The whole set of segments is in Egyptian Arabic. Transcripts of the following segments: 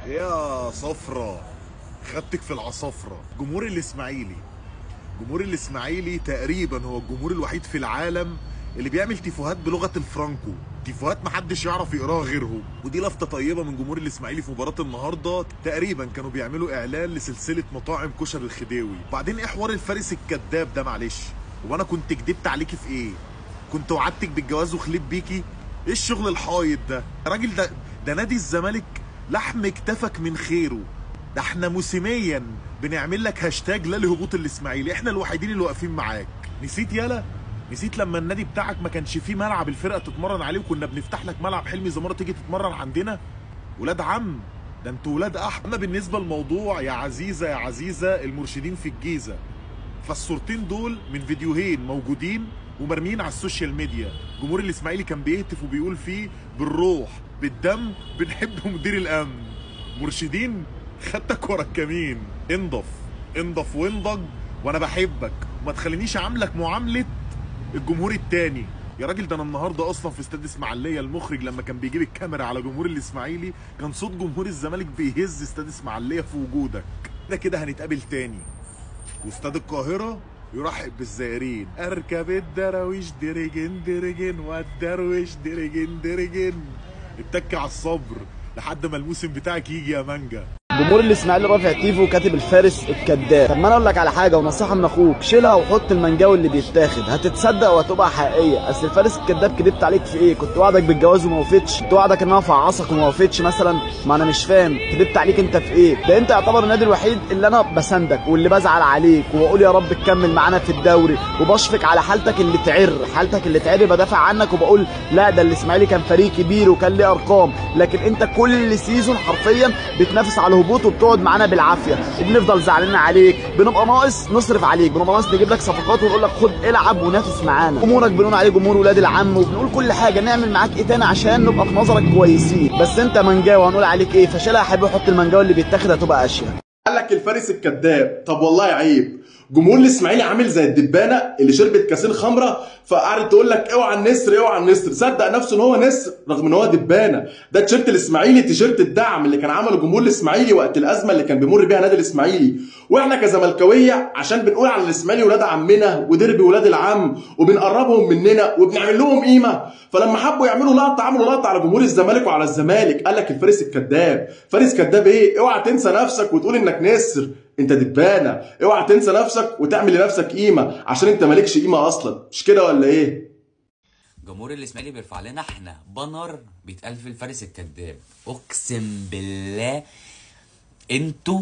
يا صفرة خدتك في العصافرة جمهور الإسماعيلي جمهور الإسماعيلي تقريبا هو الجمهور الوحيد في العالم اللي بيعمل تيفوهات بلغة الفرانكو تيفوهات محدش يعرف يقراها غيرهم ودي لفتة طيبة من جمهور الإسماعيلي في مباراة النهاردة تقريبا كانوا بيعملوا إعلان لسلسلة مطاعم كشر الخديوي بعدين إيه حوار الفارس الكذاب ده معلش وانا كنت كدبت عليكي في ايه كنت وعدتك بالجواز وخليت بيكي ايه الشغل الحايط ده يا راجل ده ده نادي الزمالك لحم اكتفك من خيره ده احنا موسميا بنعمل لك هاشتاج لا لهبوط الاسماعيلي احنا الوحيدين اللي واقفين معاك نسيت يالا نسيت لما النادي بتاعك ما كانش فيه ملعب الفرقه تتمرن عليه وكنا بنفتح لك ملعب حلمي زماره تيجي تتمرن عندنا ولاد عم ده انتوا ولاد اح اما بالنسبه للموضوع يا عزيزه يا عزيزه المرشدين في الجيزه فالصورتين دول من فيديوهين موجودين ومرميين على السوشيال ميديا جمهور الاسماعيلي كان بيهتف وبيقول فيه بالروح بالدم بنحب مدير الامن مرشدين خدتك ورا الكمين انضف انضف وانضج وانا بحبك وما تخلينيش عاملك معامله الجمهور التاني يا راجل ده انا النهارده اصلا في استاد اسماعيليه المخرج لما كان بيجيب الكاميرا على جمهور الاسماعيلي كان صوت جمهور الزمالك بيهز استاد اسماعيليه في وجودك كده كده هنتقابل تاني واستاد القاهرة يرحب بالزائرين اركب الدراويش درجن درجن والدرويش درجن درجن اتك على الصبر لحد ما الموسم بتاعك يجي يا مانجا جمهور الاسماعيلي رافع تيفو وكاتب الفارس الكذاب طب ما انا اقول لك على حاجه ونصيحه من اخوك شيلها وحط المنجاوي اللي بيتاخد هتتصدق وهتبقى حقيقيه اصل الفارس الكذاب كدبت عليك في ايه كنت وعدك بالجواز وما وفتش كنت وعدك ان انا افعصك وما وفتش مثلا ما انا مش فاهم كدبت عليك انت في ايه ده انت يعتبر النادي الوحيد اللي انا بساندك واللي بزعل عليك وبقول يا رب تكمل معانا في الدوري وبشفق على حالتك اللي تعر حالتك اللي تعر بدافع عنك وبقول لا ده الاسماعيلي كان فريق كبير وكان ليه ارقام لكن انت كل سيزون حرفيا بتنافس على الهبوط وبتقعد معانا بالعافيه وبنفضل زعلانين عليك بنبقى ناقص نصرف عليك بنبقى ناقص نجيب لك صفقات ونقول لك خد العب ونافس معانا جمهورك بنقول عليه جمهور ولاد العم وبنقول كل حاجه نعمل معاك ايه تاني عشان نبقى في نظرك كويسين بس انت منجاوي هنقول عليك ايه فشيلها يا حبيبي حط المنجاوي اللي بيتاخد هتبقى اشياء قال لك الفارس الكذاب طب والله عيب جمهور الاسماعيلي عامل زي الدبانه اللي شربت كاسين خمره فقعدت تقول لك اوعى النسر اوعى النسر صدق نفسه ان هو نسر رغم ان هو دبانه ده تيشيرت الاسماعيلي تيشيرت الدعم اللي كان عمله جمهور الاسماعيلي وقت الازمه اللي كان بيمر بيها نادي الاسماعيلي واحنا كزملكاويه عشان بنقول على الاسماعيلي ولاد عمنا ودربي ولاد العم وبنقربهم مننا وبنعمل لهم قيمه فلما حبوا يعملوا لقطه عملوا لقطه على جمهور الزمالك وعلى الزمالك قال لك الفارس الكذاب فارس كذاب ايه اوعى تنسى نفسك وتقول انك نسر انت دبانه اوعى تنسى نفسك وتعمل لنفسك قيمه عشان انت مالكش قيمه اصلا مش كده ولا ايه جمهور الاسماعيلي بيرفع لنا احنا بانر بيتقال في الفارس الكذاب اقسم بالله انتوا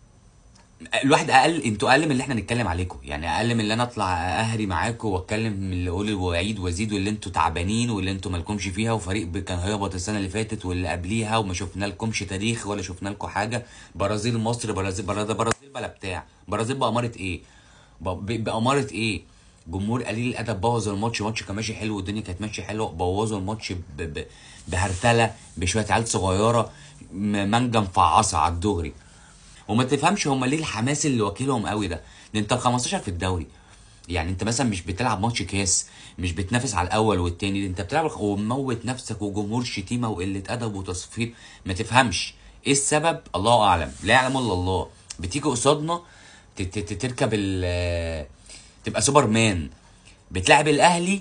الواحد اقل انتوا اقل من اللي احنا نتكلم عليكم يعني اقل من اللي انا اطلع اهري معاكم واتكلم من اللي اقول واعيد وازيد واللي انتوا تعبانين واللي انتوا مالكمش فيها وفريق ب- كان هيهبط السنه اللي فاتت واللي قبليها وما شفنا لكمش تاريخ ولا شفنا لكم حاجه برازيل مصر برازيل برازيل, برازيل بلا بتاع برازيل باماره ايه ب- ب- باماره ايه جمهور قليل الادب بوظ الماتش ماتش كان ماشي حلو والدنيا كانت ماشيه حلوه بوظوا الماتش ب- ب- بهرتله بشويه عيال صغيره م- مانجا مفعصه على الدغري وما تفهمش هم ليه الحماس اللي واكلهم قوي ده ده انت ال 15 في الدوري يعني انت مثلا مش بتلعب ماتش كاس مش بتنافس على الاول والتاني ده انت بتلعب وموت نفسك وجمهور شتيمه وقله ادب وتصفير ما تفهمش ايه السبب الله اعلم لا يعلم الا الله بتيجي قصادنا ت- ت- ت- تركب ال تبقى سوبر مان بتلعب الاهلي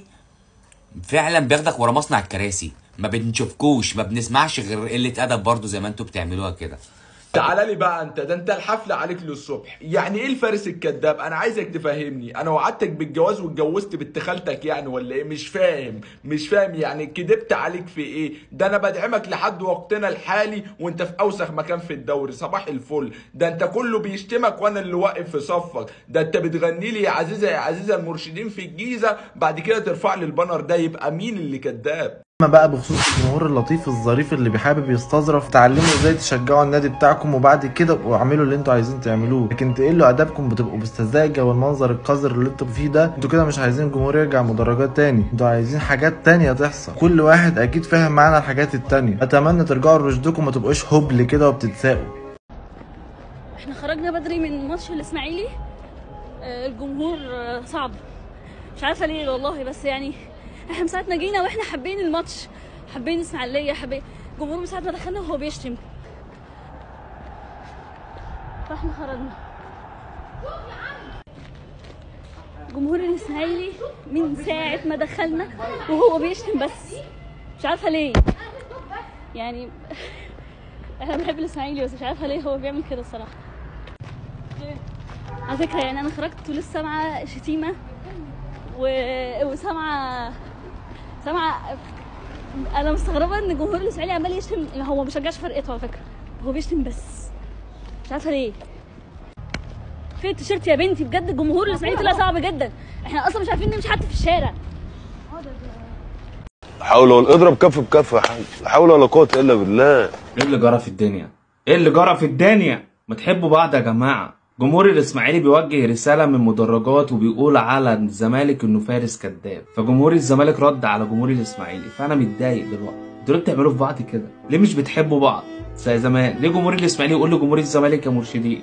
فعلا بياخدك ورا مصنع الكراسي ما بنشوفكوش ما بنسمعش غير قله ادب برضو زي ما انتوا بتعملوها كده تعالى لي بقى انت ده انت الحفله عليك للصبح يعني ايه الفارس الكذاب انا عايزك تفهمني انا وعدتك بالجواز واتجوزت بنت خالتك يعني ولا ايه مش فاهم مش فاهم يعني كدبت عليك في ايه ده انا بدعمك لحد وقتنا الحالي وانت في اوسخ مكان في الدوري صباح الفل ده انت كله بيشتمك وانا اللي واقف في صفك ده انت بتغني لي يا عزيزه يا عزيزه المرشدين في الجيزه بعد كده ترفع لي البانر ده يبقى مين اللي كذاب اما بقى بخصوص الجمهور اللطيف الظريف اللي بيحابب يستظرف تعلموا ازاي تشجعوا النادي بتاعكم وبعد كده ابقوا اعملوا اللي انتوا عايزين تعملوه لكن تقلوا ادابكم بتبقوا بالسذاجه والمنظر القذر اللي انتوا فيه ده انتوا كده مش عايزين الجمهور يرجع مدرجات تاني انتوا عايزين حاجات تانية تحصل كل واحد اكيد فاهم معانا الحاجات التانية اتمنى ترجعوا لرشدكم ما تبقوش هبل كده وبتتساقوا احنا خرجنا بدري من ماتش الاسماعيلي آه، الجمهور آه، صعب مش عارفه ليه والله بس يعني احنا من ساعه ما جينا واحنا حابين الماتش حابين اسماعيليه حابين الجمهور من ساعه ما دخلنا وهو بيشتم فاحنا خرجنا جمهور الاسماعيلي من ساعة ما دخلنا وهو بيشتم بس مش عارفة ليه يعني احنا بنحب الاسماعيلي بس مش عارفة ليه هو بيعمل كده الصراحة على فكرة يعني انا خرجت ولسه سامعة شتيمة و... وسامعة سامعة انا مستغربة ان جمهور الاسماعيلي عمال يشتم هو ما بيشجعش فرقته على فكرة هو بيشتم بس مش عارفة ليه فين التيشيرت يا بنتي بجد الجمهور الاسماعيلي طلع صعب جدا احنا اصلا مش عارفين نمشي حتى في الشارع حول ولا اضرب كف بكف يا حاج لا حول ولا قوه الا بالله ايه اللي جرى في الدنيا ايه اللي جرى في الدنيا ما تحبوا بعض يا جماعه جمهور الاسماعيلي بيوجه رساله من مدرجات وبيقول على الزمالك انه فارس كذاب فجمهور الزمالك رد على جمهور الاسماعيلي فانا متضايق دلوقتي انتوا ليه بتعملوا في بعض كده ليه مش بتحبوا بعض زي زمان ليه جمهور الاسماعيلي يقول لجمهور الزمالك يا مرشدين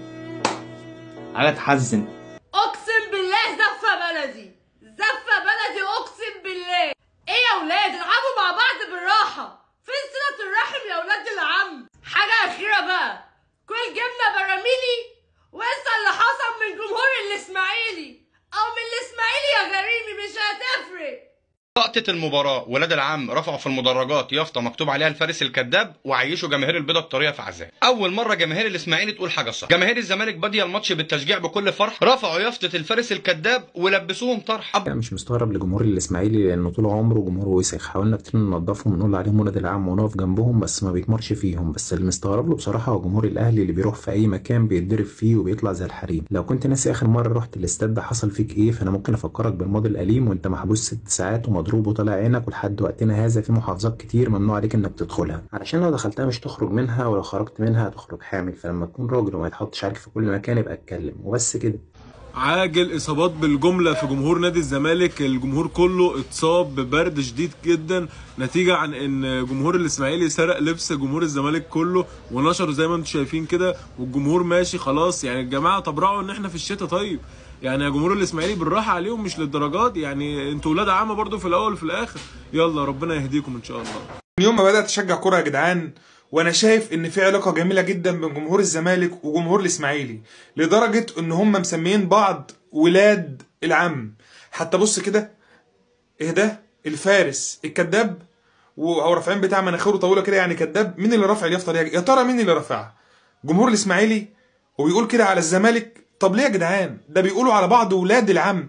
حاجه تحزن اقسم بالله زفه بلدي زفه بلدي اقسم بالله ايه يا ولاد العبوا مع بعض بالراحه فين صله الرحم يا ولاد العم حاجه اخيره بقى كل جبنه براميلي وانسى اللي حصل من جمهور الاسماعيلي او من الاسماعيلي يا غريمي مش هتفرق لقطة المباراة ولاد العم رفعوا في المدرجات يافطة مكتوب عليها الفارس الكذاب وعيشوا جماهير البيضة بطريقة في عذاب. أول مرة جماهير الإسماعيلي تقول حاجة صح. جماهير الزمالك بادية الماتش بالتشجيع بكل فرح، رفعوا يافطة الفارس الكذاب ولبسوهم طرح. أنا مش مستغرب لجمهور الإسماعيلي لأنه طول عمره جمهور وسخ حاولنا كتير ننضفهم ونقول عليهم ولاد العم ونقف جنبهم بس ما بيتمرش فيهم بس اللي مستغرب له بصراحة هو جمهور الأهلي اللي بيروح في أي مكان بيتضرب فيه وبيطلع زي الحريم لو كنت ناسي آخر مرة رحت الاستاد ده حصل فيك إيه فأنا ممكن أفكرك بالماضي الأليم وأنت محبوس ست ساعات ومضروب وطالع عينك ولحد وقتنا هذا في محافظات كتير ممنوع عليك إنك تدخلها علشان لو دخلتها مش تخرج منها ولو خرجت منها هتخرج حامل فلما تكون راجل وما يتحطش عليك في كل مكان يبقى اتكلم وبس كده عاجل اصابات بالجمله في جمهور نادي الزمالك الجمهور كله اتصاب ببرد شديد جدا نتيجه عن ان جمهور الاسماعيلي سرق لبس جمهور الزمالك كله ونشره زي ما انتم شايفين كده والجمهور ماشي خلاص يعني الجماعه طب راعوا ان احنا في الشتاء طيب يعني يا جمهور الاسماعيلي بالراحه عليهم مش للدرجات يعني انتوا ولاد عامه برضو في الاول وفي الاخر يلا ربنا يهديكم ان شاء الله من يوم ما بدات اشجع كوره يا جدعان وانا شايف ان في علاقه جميله جدا بين جمهور الزمالك وجمهور الاسماعيلي لدرجه ان هم مسميين بعض ولاد العم حتى بص كده ايه ده الفارس الكذاب او رافعين بتاع مناخيره طويله كده يعني كذاب مين اللي رافع اليافطه دي يا ترى مين اللي رافعها جمهور الاسماعيلي وبيقول كده على الزمالك طب ليه يا جدعان ده بيقولوا على بعض ولاد العم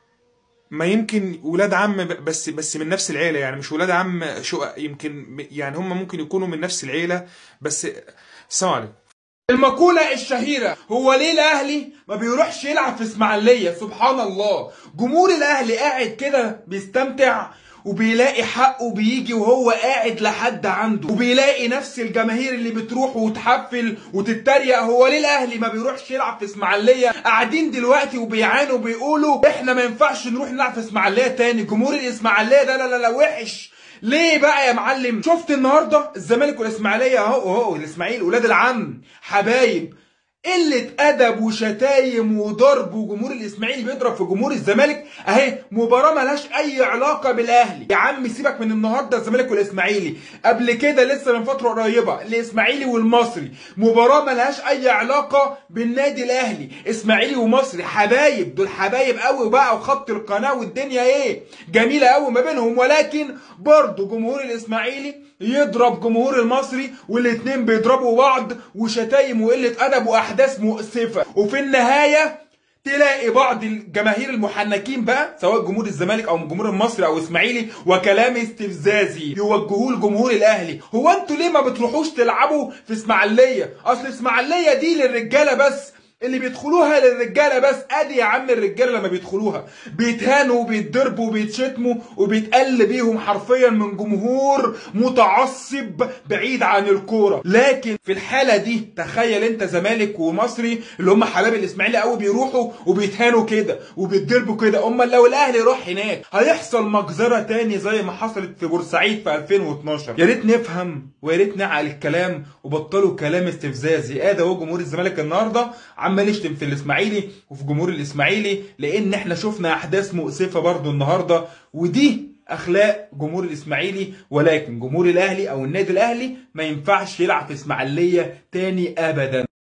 ما يمكن ولاد عم بس بس من نفس العيله يعني مش ولاد عم شقق يمكن يعني هم ممكن يكونوا من نفس العيله بس السلام عليكم المقولة الشهيرة هو ليه الأهلي ما بيروحش يلعب في إسماعيلية سبحان الله جمهور الأهلي قاعد كده بيستمتع وبيلاقي حقه بيجي وهو قاعد لحد عنده وبيلاقي نفس الجماهير اللي بتروح وتحفل وتتريق هو ليه الاهلي ما بيروحش يلعب في اسماعيليه قاعدين دلوقتي وبيعانوا بيقولوا احنا ما ينفعش نروح نلعب في اسماعيليه تاني جمهور الاسماعيليه ده لا لا لا وحش ليه بقى يا معلم شفت النهارده الزمالك والاسماعيليه اهو اهو الاسماعيلي ولاد العم حبايب قلة أدب وشتايم وضرب وجمهور الإسماعيلي بيضرب في جمهور الزمالك أهي مباراة ملهاش أي علاقة بالأهلي يا عم سيبك من النهاردة الزمالك والإسماعيلي قبل كده لسه من فترة قريبة الإسماعيلي والمصري مباراة ملهاش أي علاقة بالنادي الأهلي إسماعيلي ومصري حبايب دول حبايب قوي بقى وخط القناة والدنيا إيه جميلة قوي ما بينهم ولكن برضه جمهور الإسماعيلي يضرب جمهور المصري والاتنين بيضربوا بعض وشتايم وقلة أدب وأحداث مؤسفة وفي النهاية تلاقي بعض الجماهير المحنكين بقى سواء جمهور الزمالك او الجمهور المصري او اسماعيلي وكلام استفزازي يوجهوه لجمهور الاهلي هو انتوا ليه ما بتروحوش تلعبوا في اسماعيليه اصل اسماعيليه دي للرجاله بس اللي بيدخلوها للرجاله بس ادي يا عم الرجاله لما بيدخلوها بيتهانوا وبيتضربوا وبيتشتموا وبيتقل بيهم حرفيا من جمهور متعصب بعيد عن الكوره لكن في الحاله دي تخيل انت زمالك ومصري اللي هم حبايب الاسماعيلي قوي بيروحوا وبيتهانوا كده وبيتضربوا كده امال لو الاهلي راح هناك هيحصل مجزره تاني زي ما حصلت في بورسعيد في 2012 يا ريت نفهم ويا ريت نعقل الكلام وبطلوا كلام استفزازي ادي اهو جمهور الزمالك النهارده عمال يشتم في الاسماعيلي وفي جمهور الاسماعيلي لان احنا شفنا احداث مؤسفه برضو النهارده ودي اخلاق جمهور الاسماعيلي ولكن جمهور الاهلي او النادي الاهلي ما ينفعش يلعب في اسماعيليه تاني ابدا